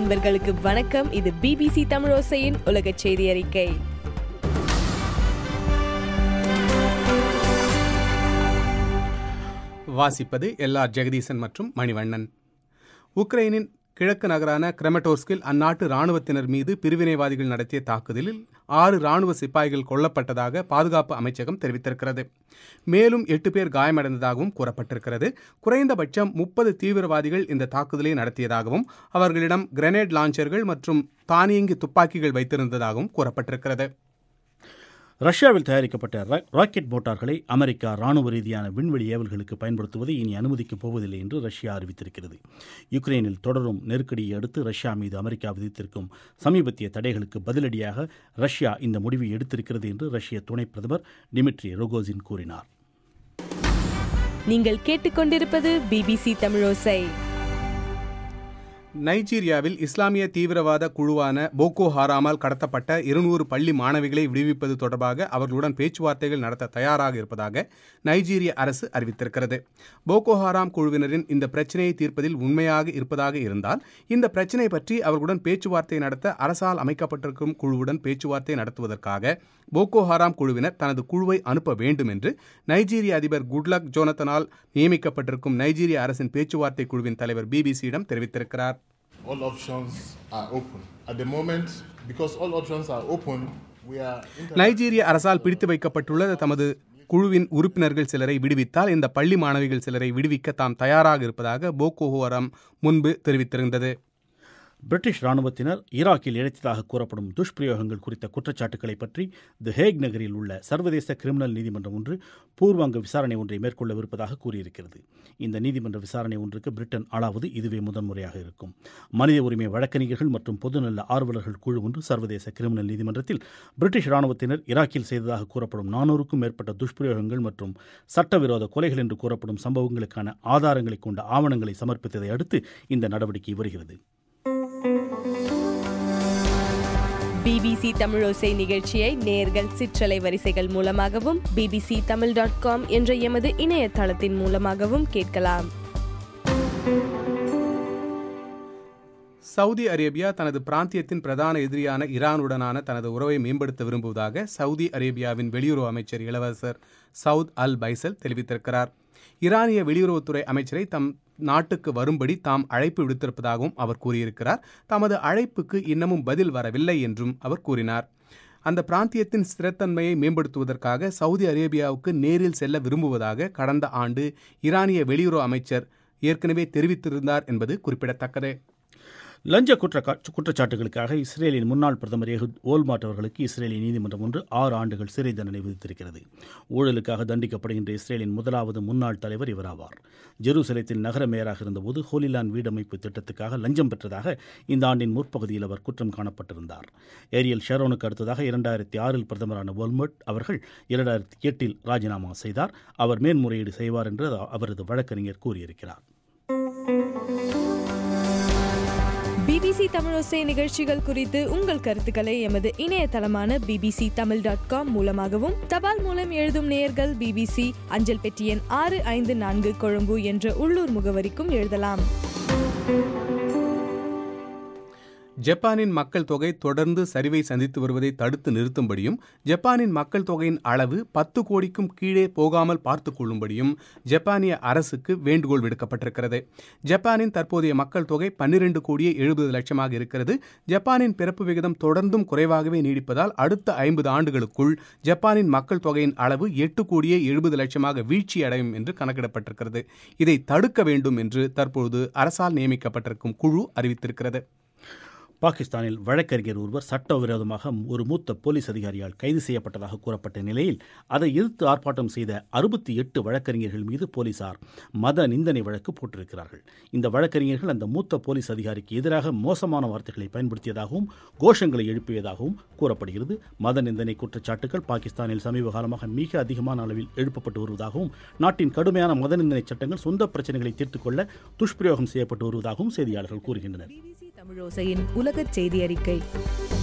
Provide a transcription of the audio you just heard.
அன்பர்களுக்கு வணக்கம் இது பிபிசி தமிழோசையின் உலக செய்தி அறிக்கை வாசிப்பது எல்ஆர் ஜெகதீசன் மற்றும் மணிவண்ணன் உக்ரைனின் கிழக்கு நகரான கிரெமட்டோஸ்கில் அந்நாட்டு ராணுவத்தினர் மீது பிரிவினைவாதிகள் நடத்திய தாக்குதலில் ஆறு ராணுவ சிப்பாய்கள் கொல்லப்பட்டதாக பாதுகாப்பு அமைச்சகம் தெரிவித்திருக்கிறது மேலும் எட்டு பேர் காயமடைந்ததாகவும் கூறப்பட்டிருக்கிறது குறைந்தபட்சம் முப்பது தீவிரவாதிகள் இந்த தாக்குதலை நடத்தியதாகவும் அவர்களிடம் கிரெனேட் லான்ச்சர்கள் மற்றும் தானியங்கி துப்பாக்கிகள் வைத்திருந்ததாகவும் கூறப்பட்டிருக்கிறது ரஷ்யாவில் தயாரிக்கப்பட்ட ரா- ராக்கெட் மோட்டார்களை அமெரிக்கா ராணுவ ரீதியான விண்வெளி ஏவல்களுக்கு பயன்படுத்துவதை இனி அனுமதிக்கப் போவதில்லை என்று ரஷ்யா அறிவித்திருக்கிறது யுக்ரைனில் தொடரும் நெருக்கடியை அடுத்து ரஷ்யா மீது அமெரிக்கா விதித்திருக்கும் சமீபத்திய தடைகளுக்கு பதிலடியாக ரஷ்யா இந்த முடிவை எடுத்திருக்கிறது என்று ரஷ்ய துணை பிரதமர் டிமிட்ரி ரோகோசின் கூறினார் நீங்கள் கேட்டுக்கொண்டிருப்பது பிபிசி தமிழோசை நைஜீரியாவில் இஸ்லாமிய தீவிரவாத குழுவான போகோ ஹாராமால் கடத்தப்பட்ட இருநூறு பள்ளி மாணவிகளை விடுவிப்பது தொடர்பாக அவர்களுடன் பேச்சுவார்த்தைகள் நடத்த தயாராக இருப்பதாக நைஜீரிய அரசு அறிவித்திருக்கிறது போகோ ஹாராம் குழுவினரின் இந்த பிரச்சனையை தீர்ப்பதில் உண்மையாக இருப்பதாக இருந்தால் இந்த பிரச்சனை பற்றி அவர்களுடன் பேச்சுவார்த்தை நடத்த அரசால் அமைக்கப்பட்டிருக்கும் குழுவுடன் பேச்சுவார்த்தை நடத்துவதற்காக போகோ ஹாராம் குழுவினர் தனது குழுவை அனுப்ப வேண்டும் என்று நைஜீரிய அதிபர் குட்லக் ஜோனத்தனால் நியமிக்கப்பட்டிருக்கும் நைஜீரிய அரசின் பேச்சுவார்த்தை குழுவின் தலைவர் பிபிசியிடம் தெரிவித்திருக்கிறார் all options are open. At the moment, because all options are open, we are inter- நைஜீரிய அரசால் பிடித்து வைக்கப்பட்டுள்ள தமது குழுவின் உறுப்பினர்கள் சிலரை விடுவித்தால் இந்த பள்ளி மாணவிகள் சிலரை விடுவிக்க தாம் தயாராக இருப்பதாக போகோ ஹாராம் முன்பு தெரிவித்திருந்தது பிரிட்டிஷ் ராணுவத்தினர் ஈராக்கில் இழைத்ததாக கூறப்படும் துஷ்பிரயோகங்கள் குறித்த குற்றச்சாட்டுகளை பற்றி தி ஹேக் நகரில் உள்ள சர்வதேச கிரிமினல் நீதிமன்றம் ஒன்று பூர்வாங்க விசாரணை ஒன்றை மேற்கொள்ளவிருப்பதாக கூறியிருக்கிறது இந்த நீதிமன்ற விசாரணை ஒன்றுக்கு பிரிட்டன் ஆளாவது இதுவே முதன்முறையாக இருக்கும் மனித உரிமை வழக்கறிஞர்கள் மற்றும் பொதுநல ஆர்வலர்கள் குழு ஒன்று சர்வதேச கிரிமினல் நீதிமன்றத்தில் பிரிட்டிஷ் ராணுவத்தினர் ஈராக்கில் செய்ததாக கூறப்படும் நானூறுக்கும் மேற்பட்ட துஷ்பிரயோகங்கள் மற்றும் சட்டவிரோத கொலைகள் என்று கூறப்படும் சம்பவங்களுக்கான ஆதாரங்களை கொண்ட ஆவணங்களை சமர்ப்பித்ததை அடுத்து இந்த நடவடிக்கை வருகிறது பிபிசி தமிழோசை நிகழ்ச்சியை நேர்கள் சிற்றலை வரிசைகள் மூலமாகவும் பிபிசி தமிழ் டாட் காம் என்ற எமது இணையதளத்தின் மூலமாகவும் கேட்கலாம் சவுதி அரேபியா தனது பிராந்தியத்தின் பிரதான எதிரியான ஈரானுடனான தனது உறவை மேம்படுத்த விரும்புவதாக சவுதி அரேபியாவின் வெளியுறவு அமைச்சர் இளவரசர் சவுத் அல் பைசல் தெரிவித்திருக்கிறார் ஈரானிய வெளியுறவுத்துறை அமைச்சரை தம் நாட்டுக்கு வரும்படி தாம் அழைப்பு விடுத்திருப்பதாகவும் அவர் கூறியிருக்கிறார் தமது அழைப்புக்கு இன்னமும் பதில் வரவில்லை என்றும் அவர் கூறினார் அந்த பிராந்தியத்தின் ஸ்திரத்தன்மையை மேம்படுத்துவதற்காக சவுதி அரேபியாவுக்கு நேரில் செல்ல விரும்புவதாக கடந்த ஆண்டு ஈரானிய வெளியுறவு அமைச்சர் ஏற்கனவே தெரிவித்திருந்தார் என்பது குறிப்பிடத்தக்கது லஞ்ச குற்ற குற்றச்சாட்டுகளுக்காக இஸ்ரேலின் முன்னாள் பிரதமர் எஹுத் ஓல்மாட் அவர்களுக்கு இஸ்ரேலிய நீதிமன்றம் ஒன்று ஆறு ஆண்டுகள் சிறை தண்டனை விதித்திருக்கிறது ஊழலுக்காக தண்டிக்கப்படுகின்ற இஸ்ரேலின் முதலாவது முன்னாள் தலைவர் இவராவார் ஜெருசலேத்தில் நகர மேயராக இருந்தபோது ஹோலிலான் வீடமைப்பு திட்டத்துக்காக லஞ்சம் பெற்றதாக இந்த ஆண்டின் முற்பகுதியில் அவர் குற்றம் காணப்பட்டிருந்தார் ஏரியல் ஷெரோனுக்கு அடுத்ததாக இரண்டாயிரத்தி ஆறில் பிரதமரான ஓல்மட் அவர்கள் இரண்டாயிரத்தி எட்டில் ராஜினாமா செய்தார் அவர் மேன்முறையீடு செய்வார் என்று அவரது வழக்கறிஞர் கூறியிருக்கிறார் பிபிசி தமிழோசை நிகழ்ச்சிகள் குறித்து உங்கள் கருத்துக்களை எமது இணையதளமான பிபிசி தமிழ் டாட் காம் மூலமாகவும் தபால் மூலம் எழுதும் நேயர்கள் பிபிசி அஞ்சல் பெட்டி எண் ஆறு ஐந்து நான்கு கொழும்பு என்ற உள்ளூர் முகவரிக்கும் எழுதலாம் ஜப்பானின் மக்கள் தொகை தொடர்ந்து சரிவை சந்தித்து வருவதை தடுத்து நிறுத்தும்படியும் ஜப்பானின் மக்கள் தொகையின் அளவு பத்து கோடிக்கும் கீழே போகாமல் பார்த்துக் கொள்ளும்படியும் ஜப்பானிய அரசுக்கு வேண்டுகோள் விடுக்கப்பட்டிருக்கிறது ஜப்பானின் தற்போதைய மக்கள் தொகை பன்னிரண்டு கோடியே எழுபது லட்சமாக இருக்கிறது ஜப்பானின் பிறப்பு விகிதம் தொடர்ந்தும் குறைவாகவே நீடிப்பதால் அடுத்த ஐம்பது ஆண்டுகளுக்குள் ஜப்பானின் மக்கள் தொகையின் அளவு எட்டு கோடியே எழுபது லட்சமாக வீழ்ச்சி அடையும் என்று கணக்கிடப்பட்டிருக்கிறது இதை தடுக்க வேண்டும் என்று தற்பொழுது அரசால் நியமிக்கப்பட்டிருக்கும் குழு அறிவித்திருக்கிறது பாகிஸ்தானில் வழக்கறிஞர் ஒருவர் சட்டவிரோதமாக ஒரு மூத்த போலீஸ் அதிகாரியால் கைது செய்யப்பட்டதாக கூறப்பட்ட நிலையில் அதை எதிர்த்து ஆர்ப்பாட்டம் செய்த அறுபத்தி எட்டு வழக்கறிஞர்கள் மீது போலீசார் மத நிந்தனை வழக்கு போட்டிருக்கிறார்கள் இந்த வழக்கறிஞர்கள் அந்த மூத்த போலீஸ் அதிகாரிக்கு எதிராக மோசமான வார்த்தைகளை பயன்படுத்தியதாகவும் கோஷங்களை எழுப்பியதாகவும் கூறப்படுகிறது மத நிந்தனை குற்றச்சாட்டுகள் பாகிஸ்தானில் சமீப காலமாக மிக அதிகமான அளவில் எழுப்பப்பட்டு வருவதாகவும் நாட்டின் கடுமையான மத நிந்தனை சட்டங்கள் சொந்த பிரச்சனைகளை தீர்த்துக் கொள்ள துஷ்பிரயோகம் செய்யப்பட்டு வருவதாகவும் செய்தியாளர்கள் கூறுகின்றனர் பிபிசி தமிழோசையின் உலக செய்தி அறிக்கை